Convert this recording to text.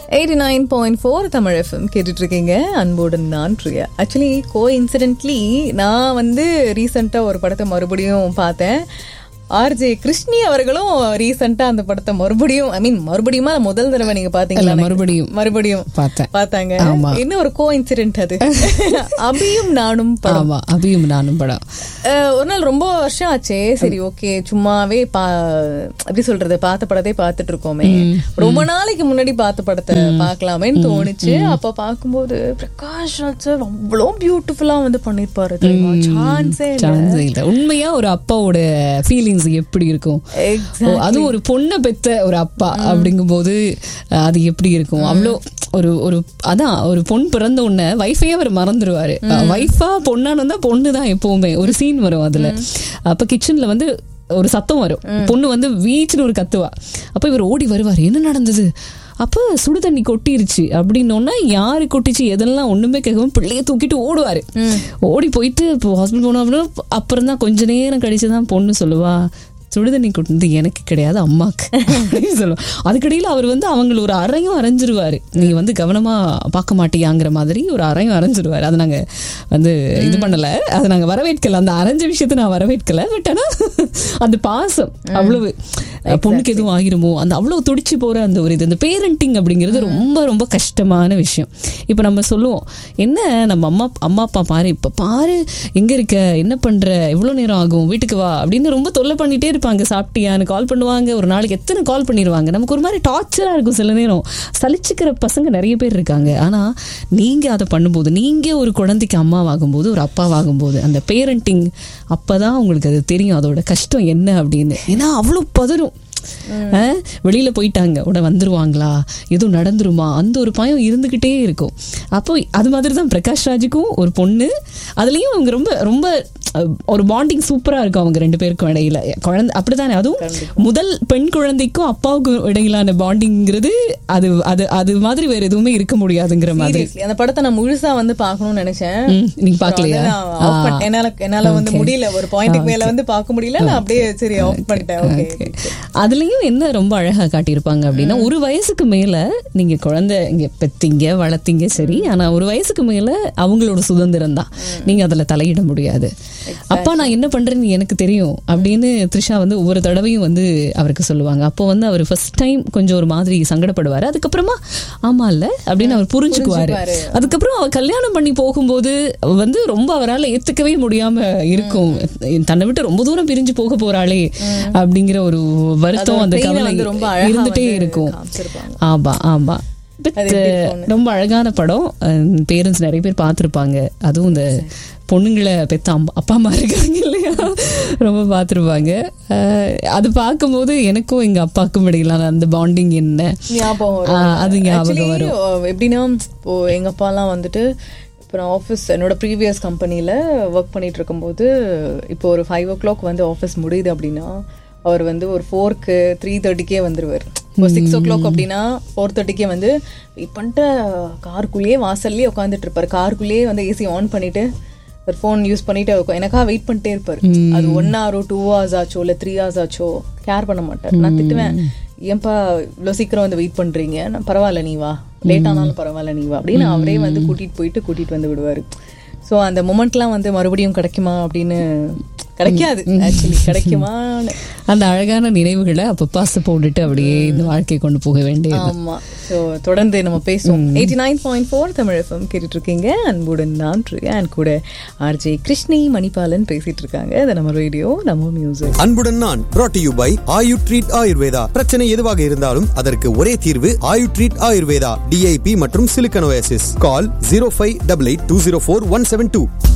Eighty nine point four Tamil FM கேட்டுட்டு இருக்கீங்க அன்போடு நான் பிரியா ஆக்சுவலி கோ இன்சிடென்ட்லி நான் வந்து ரீசெண்டாக ஒரு படத்தை மறுபடியும் பார்த்தேன் ஆர்ஜே கிருஷ்ணி அவர்களும் ரீசெண்டா அந்த படத்தை மறுபடியும் ஐ மீன் மறுபடியுமா முதல் தடவை நீங்க பாத்தீங்களா இல்ல, மறுபடியும் மறுபடியும் பார்த்தேன். பார்த்தாங்க ஆமா. என்ன ஒரு கோ இன்சிடென்ட் அது அபியும் நானும் படம் ஆமா அபியும் நானும் படம் அஹ், ஒரு நாள் ரொம்ப வருஷம் ஆச்சே சரி ஓகே சும்மாவே பா எப்படி சொல்றது பார்த்த படத்தை பார்த்துட்டு இருக்கோமே ரொம்ப நாளைக்கு முன்னாடி பார்த்த படத்தை பார்க்கலாமேன்னு தோணுச்சு அப்ப பார்க்கும்போது பிரகாஷ் ராஜ் சார் அவ்வளோ பியூட்டிஃபுல்லா வந்து பண்ணிருப்பாரு தெரியுமா சான்ஸே இல்ல சான்ஸே இல்ல உண்மையா ஒரு அப்பாவோட ஃபீலிங்ஸ் எப்படி இருக்கும் Exactly. ஓ, அதுவும் ஒரு பொண்ணை பெத்த ஒரு அப்பா அப்படிங்கும்போது அஹ், அது எப்படி இருக்கும் அவ்வளோ ஒரு ஒரு அதான் ஒரு பொண் பிறந்த உடனே வைஃபையே அவர் மறந்துடுவாரு வைஃபா பொண்ணான்னு வந்தா பொண்ணு தான் எப்பவுமே ஒரு சீன் வரும் அதுல அப்ப கிச்சன்ல வந்து ஒரு சத்தம் வரும் பொண்ணு வந்து வீச்சுன்னு ஒரு கத்துவா அப்ப இவர் ஓடி வருவார் என்ன நடந்தது அப்ப சுடு தண்ணி கொட்டிருச்சு அப்படின்னோன்னா யாரு கொட்டிச்சு எதெல்லாம் ஒண்ணுமே கேட்காம பிள்ளைய தூக்கிட்டு ஓடுவாரு ஓடி போயிட்டு இப்போ ஹாஸ்பிட்டல் போனோம் அப்படின்னா அப்புறம் தான் கொஞ்ச நேரம் கழிச்சு தான் பொண்ணு சொல்லுவா சுடுதண்ணி கொண்டு எனக்கு கிடையாது அம்மாக்கு அப்படின்னு சொல்லுவோம் அதுக்கடியில் அவர் வந்து அவங்கள ஒரு அறையும் அரைஞ்சிருவாரு நீ வந்து கவனமா பார்க்க மாட்டியாங்கிற மாதிரி ஒரு அறையும் அரைஞ்சிருவாரு அதை நாங்க வந்து இது பண்ணல அதை நாங்க வரவேற்கல அந்த அரைஞ்ச விஷயத்தை நான் வரவேற்கல பட் ஆனா அந்த பாசம் அவ்வளவு பொண்ணுக்கு எதுவும் ஆகிருமோ அந்த அவ்வளவு துடிச்சு போற அந்த ஒரு இது இந்த பேரண்டிங் அப்படிங்கிறது ரொம்ப ரொம்ப கஷ்டமான விஷயம் இப்ப நம்ம சொல்லுவோம் என்ன நம்ம அம்மா அம்மா அப்பா பாரு இப்ப பாரு எங்க இருக்க என்ன பண்ற எவ்வளவு நேரம் ஆகும் வீட்டுக்கு வா அப்படின்னு ரொம்ப தொல்லை பண்ணிட்டே இருப்பாங்க சாப்பிட்டியான்னு கால் பண்ணுவாங்க ஒரு நாளைக்கு எத்தனை கால் பண்ணிடுவாங்க நமக்கு ஒரு மாதிரி டார்ச்சரா இருக்கும் சில நேரம் சலிச்சுக்கிற பசங்க நிறைய பேர் இருக்காங்க ஆனா நீங்க அதை பண்ணும்போது நீங்க ஒரு குழந்தைக்கு அம்மாவாகும்போது ஒரு அப்பாவாகும்போது அந்த பேரண்டிங் அப்பதான் உங்களுக்கு அது தெரியும் அதோட கஷ்டம் என்ன அப்படின்னு ஏன்னா அவ்வளவு பதறும் அஹ், வெளியில போயிட்டாங்க உடனே வந்துருவாங்களா எதுவும் நடந்துருமா அந்த ஒரு பயம் இருந்துகிட்டே இருக்கும் அப்போ அது மாதிரி தான் பிரகாஷ் ராஜுக்கும் ஒரு பொண்ணு அதுலயும் அவங்க ரொம்ப ரொம்ப அஹ், ஒரு பாண்டிங் சூப்பரா இருக்கும் அவங்க ரெண்டு பேருக்கும் இடையில குழந்தை அப்படித்தானே அதுவும் முதல் பெண் குழந்தைக்கும் அப்பாவுக்கும் இடையிலான பாண்டிங்கிறது அது அது அது மாதிரி வேற எதுவுமே இருக்க முடியாதுங்கிற மாதிரி Seriously, அந்த படத்தை நான் முழுசா வந்து பார்க்கணும்னு நினைச்சேன் ம், நீங்க பார்க்கலையா? அதான் நான் off பண்ண- என்னால என்னால வந்து முடியல ஒரு பாயிண்ட்டுக்கு மேல வந்து பார்க்க முடியல நான் அப்படியே சரி ஆஃப் பண்ணிட்டேன் ஓகே அதுலயும் என்ன ரொம்ப அழகா காட்டியிருப்பாங்க அப்படின்னா ஒரு வயசுக்கு மேல நீங்க குழந்தை இங்க பெத்தீங்க வளர்த்தீங்க சரி ஆனா ஒரு வயசுக்கு மேல அவங்களோட சுதந்திரம் தான் நீங்க அதுல தலையிட முடியாது அப்பா நான் என்ன பண்றேன்னு எனக்கு தெரியும் அப்படின்னு த்ரிஷா வந்து ஒவ்வொரு தடவையும் வந்து அவருக்கு சொல்லுவாங்க அப்போ வந்து அவர் ஃபர்ஸ்ட் டைம் கொஞ்சம் ஒரு மாதிரி சங்கடப்படுவாரு அதுக்கப்புறமா ஆமா இல்ல அப்படின்னு அவர் புரிஞ்சுக்குவாரு அதுக்கப்புறம் அவர் கல்யாணம் பண்ணி போகும்போது வந்து ரொம்ப அவரால் ஏத்துக்கவே முடியாம இருக்கும் தன்னை விட்டு ரொம்ப தூரம் பிரிஞ்சு போக போறாளே அப்படிங்கிற ஒரு வருத்தம் அந்த pain-அ கவலை வந்து ரொம்ப அழகா இருந்துட்டே வந்து இருக்கும் காமிச்சிருப்பாங்க. ஆமா ஆமா But, அது எப்படி இருக்கும்னு. ரொம்ப அழகான படம் பேரண்ட்ஸ் நிறைய பேர் பார்த்துருப்பாங்க அதுவும் இந்த பொண்ணுங்களை பெத்த அம்மா அப்பா அம்மா இருக்காங்க இல்லையா ரொம்ப பார்த்துருப்பாங்க அஹ், அது பார்க்கும்போது எனக்கும் எங்க அப்பாவுக்கும் இடையிலான அந்த பாண்டிங் என்ன ஞாபகம் ஆ, வரும் அது ஞாபகம் Actually, வரும் அஹ், எப்படின்னா இப்போ எங்க அப்பாலாம் வந்துட்டு இப்போ நான் ஆஃபீஸ் என்னோட ப்ரீவியஸ் கம்பெனியில் ஒர்க் பண்ணிட்டு இருக்கும்போது இப்போ ஒரு ஃபைவ் ஓ கிளாக் வந்து ஆஃபீஸ் முடியுது அப்படின்னா அவர் வந்து ஒரு ஃபோர்க்கு த்ரீ தேர்ட்டிக்கே வந்துருவார் இப்போ சிக்ஸ் ஓ கிளாக் அப்படின்னா ஃபோர் தேர்ட்டிக்கே வந்து வெயிட் பண்ணிட்டு காருக்குள்ளேயே வாசல்லே உட்காந்துட்டு இருப்பார் காருக்குள்ளேயே வந்து ஏசி ஆன் பண்ணிட்டு ஒரு ஃபோன் யூஸ் பண்ணிட்டு உக்கா- எனக்கா வெயிட் பண்ணிட்டே இருப்பாரு அது ஒன் ஹவரோ டூ ஹவர்ஸ் ஆச்சோ இல்லை த்ரீ ஹவர்ஸ் ஆச்சோ கேர் பண்ண மாட்டார் நான் திட்டுவேன் ஏன்பா இவ்வளோ சீக்கிரம் வந்து வெயிட் பண்றீங்க நான் பரவாயில்ல நீ வா லேட் ஆனாலும் பரவாயில்ல நீ வா அப்படின்னு அவரே வந்து கூட்டிட்டு போயிட்டு கூட்டிட்டு வந்து விடுவாரு ஸோ அந்த மொமெண்ட்லாம் வந்து மறுபடியும் கிடைக்குமா அப்படின்னு கிடைக்காது ஆக்சுவலி கிடைக்குமான்னு அந்த அழகான நினைவுகளை அப்ப பாச போட்டுட்டு அப்படியே இந்த வாழ்க்கையை கொண்டு போக வேண்டியது ஆமா ஸோ தொடர்ந்து நம்ம பேசுவோம் eighty nine point four Tamil FM கேட்டுட்டு இருக்கீங்க அன்புடன் நான் பிரியா அண்ட் கூட ஆர்ஜே கிருஷ்ணி மணிபாலன் பேசிட்டு இருக்காங்க இது நம்ம ரேடியோ நம்ம மியூசிக் அன்புடன் நான் brought to you by Ayu treat Ayurveda பிரச்சனை எதுவாக இருந்தாலும் அதற்கு ஒரே தீர்வு ஆயு ட்ரீட் ஆயுர்வேதா டிஐபி மற்றும் சிலிக்கனோசிஸ் call zero five double eight two zero four one seven two